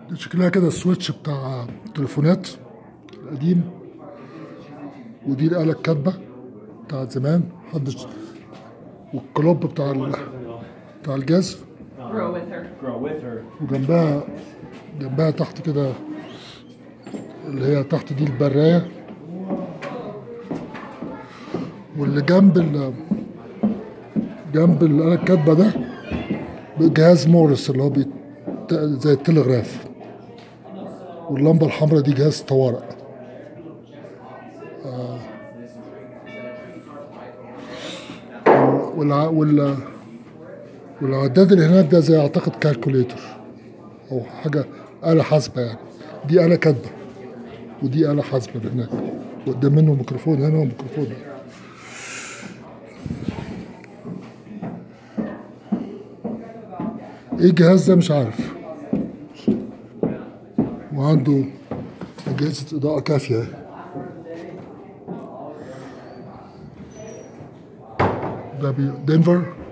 شكلها كده السويتش بتاع التليفونات القديم ودي الآلة الكاتبة بتاعت زمان محدش والكلوب بتاع ال... بتاع الجاز Grow with her. grow with her. وجنبها جنبها تحت كده اللي هي تحت دي البراية واللي جنب ال جنب الآلة الكاتبة ده جهاز مورس اللي هو بيت... زي التلغراف واللمبة الحمراء دي جهاز طوارئ آه. والع... وال... والعداد اللي هناك ده زي اعتقد كالكوليتر او حاجه آلة حاسبة يعني دي آلة كاتبة ودي آلة حاسبة اللي هناك وقدام منه ميكروفون هنا وميكروفون هنا ايه الجهاز ده مش عارف وعنده أجهزة إضاءة كافية ده بي- دنفر